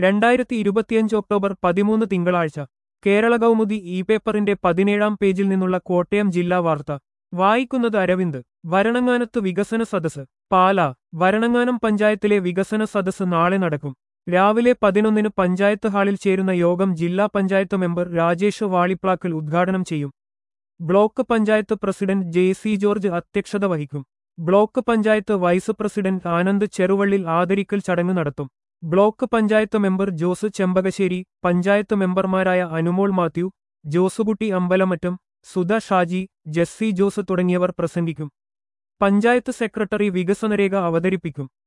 രണ്ടായിരത്തി ഇരുപത്തിയഞ്ച് ഒക്ടോബർ പതിമൂന്ന് തിങ്കളാഴ്ച കേരള കൗമുദി ഇ പേപ്പറിന്റെ പതിനേഴാം പേജിൽ നിന്നുള്ള കോട്ടയം ജില്ലാ വാർത്ത വായിക്കുന്നത് അരവിന്ദ് വരണങ്ങാനത്ത് വികസന സദസ് പാല വരണങ്ങാനം പഞ്ചായത്തിലെ വികസന സദസ് നാളെ നടക്കും രാവിലെ പതിനൊന്നിന് പഞ്ചായത്ത് ഹാളിൽ ചേരുന്ന യോഗം ജില്ലാ പഞ്ചായത്ത് മെമ്പർ രാജേഷ് വാളിപ്ലാക്കൽ ഉദ്ഘാടനം ചെയ്യും block panchayat president J C George അധ്യക്ഷത വഹിക്കും block panchayat vice president Anand Cheruvallil ആദരിക്കൽ ചടങ്ങ് നടത്തും ബ്ലോക്ക് പഞ്ചായത്ത് മെമ്പർ ജോസ് ചെമ്പകശ്ശേരി പഞ്ചായത്ത് മെമ്പർമാരായ അനുമോൾ മാത്യു ജോസുകുട്ടി അമ്പലമറ്റം സുധ ഷാജി ജെസ്സി ജോസ് തുടങ്ങിയവർ പ്രസംഗിക്കും പഞ്ചായത്ത് സെക്രട്ടറി വികസനരേഖ അവതരിപ്പിക്കും